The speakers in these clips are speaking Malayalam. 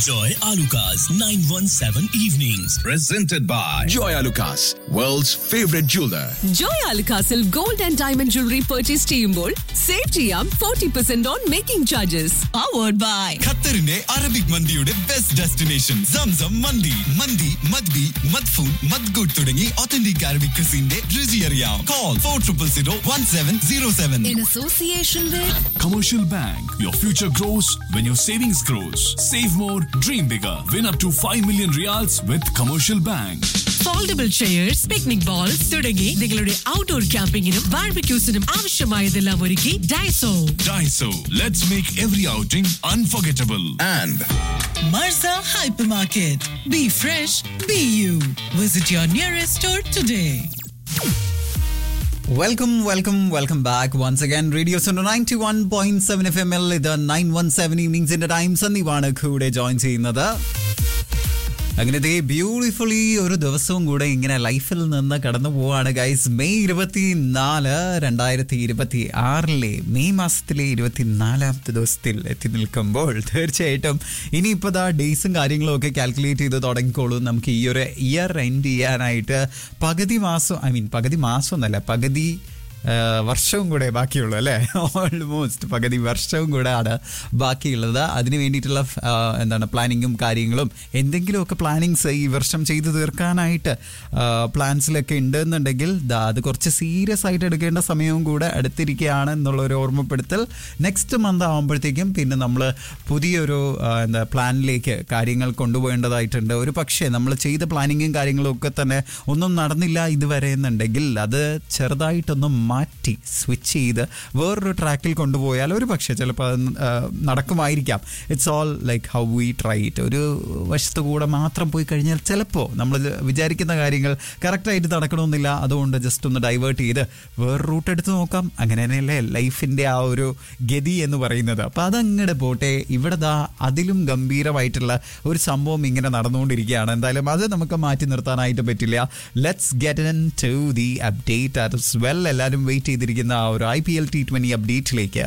Enjoy Alucard's 917 evenings. Presented by Joy Lucas, world's favorite jeweler. ജോയ് അൽക്കാസിൽ gold and diamond jewellery purchase ചെയ്യുമ്പോൾ സേവ് ചെയ്യാം forty percent on making charges powered by ഖത്തറിന്റെ അറബിക് മന്തിയുടെ ബെസ്റ്റ് ഡെസ്റ്റിനേഷൻ സംസം മന്തി മന്തി മദ്ബി മദ്ഫൂൺ മദ്ഗുഡ് തുടങ്ങി ഒത്തന്റിക് അറബിക് ക്രിസിന്റെ രുചി അറിയാം call four triple zero one seven zero seven in association Commercial Bank. Your future grows when your savings grows. Save more, dream bigger. Win up to 5 million reals with Commercial Bank. Foldable chairs picnic bowls തുടങ്ങി നിങ്ങളുടെ ഔട്ട്ഡോർ ക്യാമ്പിങ്ങിനും ബാർബിക്യൂസിനും ആവശ്യമായതെല്ലാം ഒരുക്കി Daiso Daiso. Let's make every outing unforgettable. And Marza hypermarket be fresh be you visit your nearest store today welcome welcome welcome back once again radio Suno ninety one point seven F M എൽ ഇത് നയൻ വൺ സെവൻ ഈവനിങ്സിന്റെ ടൈം സന്ദീപാണ് കൂടെ ജോയിൻ ചെയ്യുന്നത് അങ്ങനെ ദേ ബ്യൂട്ടിഫുള്ളി ഒരു ദിവസവും കൂടെ ഇങ്ങനെ ലൈഫിൽ നിന്ന് കടന്നു പോവാണ് ഗൈസ് മെയ് ഇരുപത്തി നാല് രണ്ടായിരത്തി ഇരുപത്തി ആറിലെ മെയ് മാസത്തിലെ ഇരുപത്തിനാലാമത്തെ ദിവസത്തിൽ എത്തി നിൽക്കുമ്പോൾ തീർച്ചയായിട്ടും ഇനിയിപ്പോൾ ദാ ഡേയ്സും കാര്യങ്ങളും ഒക്കെ കാൽക്കുലേറ്റ് ചെയ്ത് തുടങ്ങിക്കോളൂ നമുക്ക് ഈ ഒരു ഇയർ എൻഡ് ചെയ്യാനായിട്ട് പകുതി മാസം ഐ മീൻ പകുതി മാസം എന്നല്ല പകുതി ആ, വർഷവും കൂടെ ബാക്കിയുള്ളൂ അല്ലേ ഓൾമോസ്റ്റ് പകുതി വർഷവും കൂടെ ആണ് ബാക്കിയുള്ളത് അതിന് വേണ്ടിയിട്ടുള്ള ആ, എന്താണ് പ്ലാനിങ്ങും കാര്യങ്ങളും എന്തെങ്കിലുമൊക്കെ പ്ലാനിങ്സ് ഈ വർഷം ചെയ്തു തീർക്കാനായിട്ട് ആ, പ്ലാൻസിലൊക്കെ ഉണ്ടെന്നുണ്ടെങ്കിൽ ദാ അത് കുറച്ച് സീരിയസ് ആയിട്ട് എടുക്കേണ്ട സമയവും കൂടെ അടുത്തിരിക്കുകയാണ് എന്നുള്ള ഒരു ഓർമ്മപ്പെടുത്തൽ നെക്സ്റ്റ് മന്ത് ആകുമ്പോഴത്തേക്കും പിന്നെ നമ്മൾ പുതിയൊരു ആ, എന്താ പ്ലാനിലേക്ക് കാര്യങ്ങൾ കൊണ്ടുപോകേണ്ടതായിട്ടുണ്ട് ഒരു പക്ഷേ നമ്മൾ ചെയ്ത പ്ലാനിങ്ങും കാര്യങ്ങളും ഒക്കെ തന്നെ ഒന്നും നടന്നില്ല ഇതുവരെ എന്നുണ്ടെങ്കിൽ അത് ചെറുതായിട്ടൊന്ന് മാറ്റി സ്വിച്ച് ചെയ്ത് വേറൊരു ട്രാക്കിൽ കൊണ്ടുപോയാൽ ഒരു പക്ഷേ ചിലപ്പോൾ അത് ആ, നടക്കുമായിരിക്കാം it's all like how we try it ഒരു വശത്ത് കൂടെ മാത്രം പോയി കഴിഞ്ഞാൽ ചിലപ്പോൾ നമ്മൾ വിചാരിക്കുന്ന കാര്യങ്ങൾ കറക്റ്റായിട്ട് നടക്കണമെന്നില്ല അതുകൊണ്ട് ജസ്റ്റ് ഒന്ന് ഡൈവേർട്ട് ചെയ്ത് വേറെ റൂട്ട് എടുത്ത് നോക്കാം അങ്ങനെ തന്നെയല്ലേ ലൈഫിൻ്റെ ആ ഒരു ഗതി എന്ന് പറയുന്നത് അപ്പോൾ അതങ്ങടെ പോട്ടെ ഇവിടെ ദാ അതിലും ഗംഭീരമായിട്ടുള്ള ഒരു സംഭവം ഇങ്ങനെ നടന്നുകൊണ്ടിരിക്കുകയാണ് എന്തായാലും അത് നമുക്ക് മാറ്റി നിർത്താനായിട്ട് പറ്റില്ല let's get into the update as well എല്ലാവരും വെയിറ്റ് ചെയ്തിരിക്കുന്ന ആ ഒരു I P L T twenty അപ്ഡേറ്റിലേക്ക്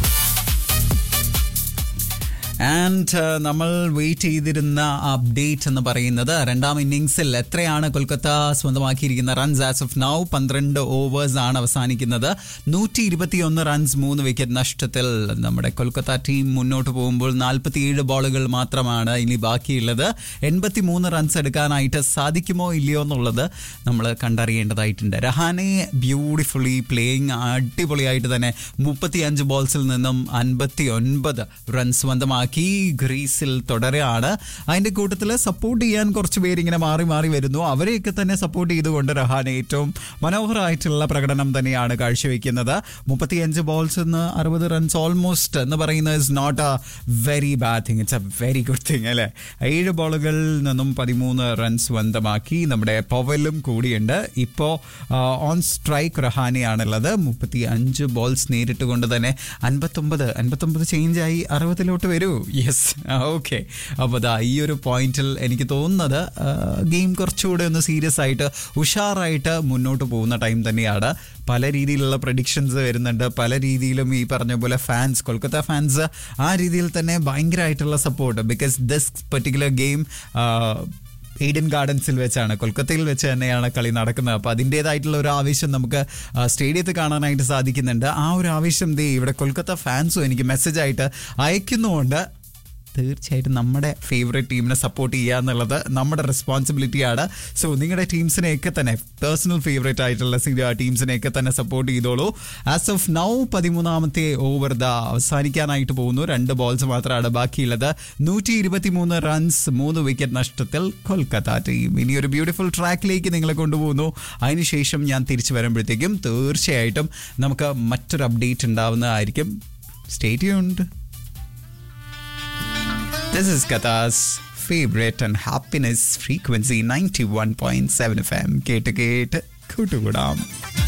ആൻഡ് നമ്മൾ വെയിറ്റ് ചെയ്തിരുന്ന അപ്ഡേറ്റ് എന്ന് പറയുന്നത് രണ്ടാം ഇന്നിങ്സിൽ എത്രയാണ് കൊൽക്കത്ത സ്വന്തമാക്കിയിരിക്കുന്ന റൺസ് ആസ് ഓഫ് നൗ പന്ത്രണ്ട് ഓവേഴ്സ് ആണ് അവസാനിക്കുന്നത് നൂറ്റി ഇരുപത്തിയൊന്ന് റൺസ് മൂന്ന് വിക്കറ്റ് നഷ്ടത്തിൽ നമ്മുടെ കൊൽക്കത്ത ടീം മുന്നോട്ട് പോകുമ്പോൾ നാൽപ്പത്തിയേഴ് ബോളുകൾ മാത്രമാണ് ഇനി ബാക്കിയുള്ളത് എൺപത്തി മൂന്ന് റൺസ് എടുക്കാനായിട്ട് സാധിക്കുമോ ഇല്ലയോ എന്നുള്ളത് നമ്മൾ കണ്ടറിയേണ്ടതായിട്ടുണ്ട് രഹാനെ ബ്യൂട്ടിഫുള്ളി പ്ലേയിങ് അടിപൊളിയായിട്ട് തന്നെ മുപ്പത്തി അഞ്ച് ബോൾസിൽ നിന്നും അൻപത്തി ഒൻപത് റൺസ് സ്വന്തമാക്കി ഗ്രീസിൽ തുടരുകയാണ് അതിന്റെ കൂട്ടത്തിൽ സപ്പോർട്ട് ചെയ്യാൻ കുറച്ച് പേര് ഇങ്ങനെ മാറി മാറി വരുന്നു അവരെയൊക്കെ തന്നെ സപ്പോർട്ട് ചെയ്തുകൊണ്ട് രഹാൻ ഏറ്റവും മനോഹരമായിട്ടുള്ള പ്രകടനം തന്നെയാണ് കാഴ്ചവെക്കുന്നത് മുപ്പത്തിയഞ്ച് ബോൾസ് നിന്ന് അറുപത് റൺസ് ഓൾമോസ്റ്റ് എന്ന് പറയുന്നത് is not a very bad thing it's a very good thing അല്ലേ ഏഴ് ബോളുകളിൽ നിന്നും പതിമൂന്ന് റൺസ് സ്വന്തമാക്കി നമ്മുടെ പവലും കൂടിയുണ്ട് ഇപ്പോൾ ഓൺ സ്ട്രൈക്ക് റഹാനെയാണുള്ളത് മുപ്പത്തി അഞ്ച് ബോൾസ് നേരിട്ട് കൊണ്ട് തന്നെ അൻപത്തൊമ്പത് അൻപത്തൊമ്പത് ചേഞ്ചായി അറുപതിലോട്ട് വരൂ യെസ് ഓക്കെ അപ്പോൾ ദാ ഈ ഒരു പോയിന്റിൽ എനിക്ക് തോന്നുന്നത് ഗെയിം കുറച്ചുകൂടെ ഒന്ന് സീരിയസ് ആയിട്ട് ഉഷാറായിട്ട് മുന്നോട്ട് പോകുന്ന ടൈം തന്നെയാണ് പല രീതിയിലുള്ള പ്രഡിക്ഷൻസ് വരുന്നുണ്ട് പല രീതിയിലും ഈ പറഞ്ഞ പോലെ ഫാൻസ് കൊൽക്കത്ത ഫാൻസ് ആ രീതിയിൽ തന്നെ ഭയങ്കരമായിട്ടുള്ള support because this particular game Eden ഗാർഡൻസിൽ വെച്ചാണ് കൊൽക്കത്തയിൽ വെച്ച് തന്നെയാണ് കളി നടക്കുന്നത് അപ്പോൾ അതിൻ്റേതായിട്ടുള്ള ഒരു ആവേശം നമുക്ക് ആ, സ്റ്റേഡിയത്തിൽ കാണാനായിട്ട് സാധിക്കുന്നുണ്ട് ആ ഒരു ആവേശം ദേ ഇവിടെ കൊൽക്കത്ത ഫാൻസും എനിക്ക് മെസ്സേജായിട്ട് അയക്കുന്നുമുണ്ട് തീർച്ചയായിട്ടും നമ്മുടെ ഫേവറേറ്റ് ടീമിനെ സപ്പോർട്ട് ചെയ്യുക എന്നുള്ളത് നമ്മുടെ റെസ്പോൺസിബിലിറ്റിയാണ് സോ നിങ്ങളുടെ ടീംസിനെയൊക്കെ തന്നെ പേഴ്സണൽ ഫേവറേറ്റ് ആയിട്ടുള്ള ടീംസിനെയൊക്കെ തന്നെ സപ്പോർട്ട് ചെയ്തോളൂ ആസ് ഓഫ് നൗ പതിമൂന്നാമത്തെ ഓവർ ദ അവസാനിക്കാനായിട്ട് പോകുന്നു രണ്ട് ബോൾസ് മാത്രമാണ് ബാക്കിയുള്ളത് നൂറ്റി ഇരുപത്തി മൂന്ന് റൺസ് മൂന്ന് വിക്കറ്റ് നഷ്ടത്തിൽ കൊൽക്കത്ത ടീം ഇനി ഒരു ബ്യൂട്ടിഫുൾ ട്രാക്കിലേക്ക് നിങ്ങളെ കൊണ്ടുപോകുന്നു അതിനുശേഷം ഞാൻ തിരിച്ചു വരുമ്പോഴത്തേക്കും തീർച്ചയായിട്ടും നമുക്ക് മറ്റൊരു അപ്ഡേറ്റ് ഉണ്ടാവുന്നതായിരിക്കും stay tuned This is Qatar's favorite and happiness frequency 91.7 FM. കേട്ട് കേട്ട് കൂട്ടുകൂടാം